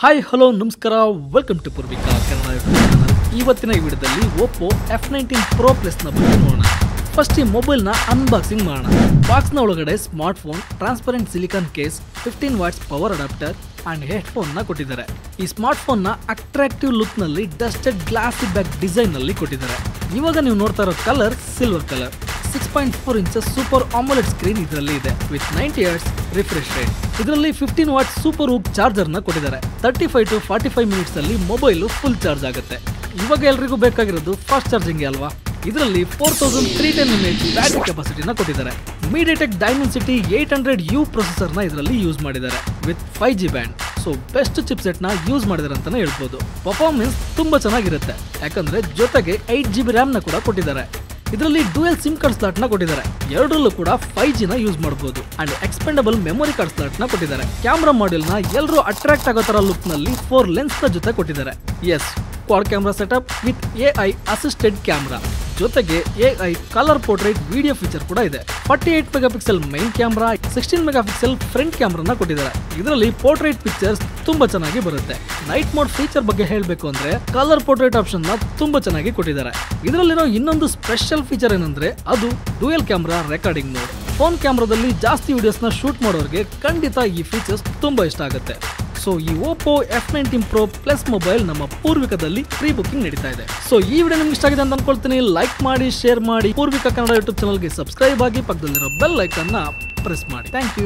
hi hello ನಮಸ್ಕಾರ welcome to Poorvika Kannada YouTube channel ಇವತ್ತಿನ ಈ ವಿಡಿಯೋದಲ್ಲಿ ಒಪ್ಪೋ ಎಫ್ ನೈನ್ಟೀನ್ ಪ್ರೋ ಪ್ಲಸ್ನ ಬಗ್ಗೆ ನೋಡೋಣ ಫಸ್ಟ್ ಈ ಮೊಬೈಲ್ನ ಅನ್ಬಾಕ್ಸಿಂಗ್ ಮಾಡೋಣ ಬಾಕ್ಸ್ನ ಒಳಗಡೆ smart phone transparent silicone case fifteen watts power adapter and ಹೆಡ್ಫೋನ್ನ ಕೊಟ್ಟಿದ್ದಾರೆ ಈ ಸ್ಮಾರ್ಟ್ ಫೋನ್ನ ಅಟ್ರಾಕ್ಟಿವ್ ಲುಕ್ನಲ್ಲಿ ಡಸ್ಟೆಡ್ ಗ್ಲಾಸಿ ಬ್ಯಾಕ್ ಡಿಸೈನ್ನಲ್ಲಿ ಕೊಟ್ಟಿದ್ದಾರೆ ಇವಾಗ ನೀವು ನೋಡ್ತಾ ಇರೋ colour silver colour six point four inches super AMOLED screen ಇದರಲ್ಲಿ ಇದೆ with ninety hertz refresh rate ಇದರಲ್ಲಿ fifteen watt super VOOC charger ನ ಕೊಟ್ಟಿದ್ದಾರೆ thirty five to forty five minutes ಅಲ್ಲಿ ಮೊಬೈಲ್ ಫುಲ್ ಚಾರ್ಜ್ ಆಗುತ್ತೆ ಇವಾಗ ಎಲ್ರಿಗೂ ಬೇಕಾಗಿರೋದು ಫಾಸ್ಟ್ ಚಾರ್ಜಿಂಗ್ ಅಲ್ವಾ ಇದರಲ್ಲಿ four thousand three ten minutes battery ಕೆಪಾಸಿಟಿನ ಕೊಟ್ಟಿದ್ದಾರೆ MediaTek Dimensity eight hundred U ಪ್ರೊಸೆಸರ್ನ ಇದರಲ್ಲಿ ಯೂಸ್ ಮಾಡಿದ್ದಾರೆ with five G band so best ಚಿಪ್ಸೆಟ್ನ ಯೂಸ್ ಮಾಡಿದ್ದಾರೆ ಅಂತಾನೆ ಹೇಳ್ಬೋದು ಪರ್ಫಾರ್ಮೆನ್ಸ್ ತುಂಬಾ ಚೆನ್ನಾಗಿರುತ್ತೆ ಯಾಕಂದ್ರೆ ಜೊತೆಗೆ ಏಟ್ ಜಿ ಬಿ ರ್ಯಾಮ್ನ ಕೂಡ ಕೊಟ್ಟಿದ್ದಾರೆ ಇದರಲ್ಲಿ ಡ್ಯೂಯಲ್ ಸಿಮ್ ಕಾರ್ಡ್ ಸ್ಲಾಟ್ ನ ಕೊಟ್ಟಿದ್ದಾರೆ ಎರಡರಲ್ಲೂ ಕೂಡ ಫೈವ್ ಜಿ ನ ಯೂಸ್ ಮಾಡಬಹುದು and expandable memory card slot ನ ಕೊಟ್ಟಿದ್ದಾರೆ ಕ್ಯಾಮ್ರಾ ಮಾಡೆಲ್ ನ ಎಲ್ಲರೂ ಅಟ್ರಾಕ್ಟ್ ಆಗೋ ತರ ಲುಕ್ ನಲ್ಲಿ ಫೋರ್ ಲೆನ್ಸ್ ನ ಜೊತೆ ಕೊಟ್ಟಿದ್ದಾರೆ as quad camera setup with A I assisted camera ಜೊತೆಗೆ A I colour portrait video feature ಕೂಡ ಇದೆ forty eight megapixel main camera sixteen megapixel front ಕ್ಯಾಮ್ರಾನ ಕೊಟ್ಟಿದ್ದಾರೆ ಇದರಲ್ಲಿ ಪೋರ್ಟ್ರೇಟ್ ಪಿಕ್ಚರ್ಸ್ ತುಂಬಾ ಚೆನ್ನಾಗಿ ಬರುತ್ತೆ ನೈಟ್ ಮೋಡ್ ಫೀಚರ್ ಬಗ್ಗೆ ಹೇಳಬೇಕು ಅಂದ್ರೆ ಕಲರ್ ಪೋರ್ಟ್ರೇಟ್ ಆಪ್ಷನ್ ನ ತುಂಬಾ ಚೆನ್ನಾಗಿ ಕೊಟ್ಟಿದ್ದಾರೆ ಇದರಲ್ಲಿರೋ ಇನ್ನೊಂದು ಸ್ಪೆಷಲ್ ಫೀಚರ್ ಏನಂದ್ರೆ ಅದು dual camera recording mode phone ಕ್ಯಾಮ್ರಾದಲ್ಲಿ ಜಾಸ್ತಿ ವಿಡಿಯೋಸ್ನ ಶೂಟ್ ಮಾಡೋರಿಗೆ ಖಂಡಿತ ಈ ಫೀಚರ್ಸ್ ತುಂಬಾ ಇಷ್ಟ ಆಗುತ್ತೆ ಸೊ ಈ Oppo F nineteen pro plus mobile ನಮ್ಮ ಪೂರ್ವಿಕದಲ್ಲಿ ಪ್ರೀ ಬುಕಿಂಗ್ ನಡೀತಾ ಇದೆ ಸೊ ಈ ವಿಡಿಯೋ ನಿಮ್ಗೆ ಇಷ್ಟ ಆಗಿದೆ ಅಂತ ಅನ್ಕೊಳ್ತೀನಿ ಲೈಕ್ ಮಾಡಿ ಶೇರ್ ಮಾಡಿ ಪೂರ್ವಿಕ ಕನ್ನಡ ಯೂಟ್ಯೂಬ್ ಚಾನಲ್ಗೆ ಸಬ್ಸ್ಕ್ರೈಬ್ ಆಗಿ ಪಕ್ಕದಲ್ಲಿರೋ ಬೆಲ್ ಐಕನ್ನ ಪ್ರೆಸ್ ಮಾಡಿ ಥ್ಯಾಂಕ್ ಯು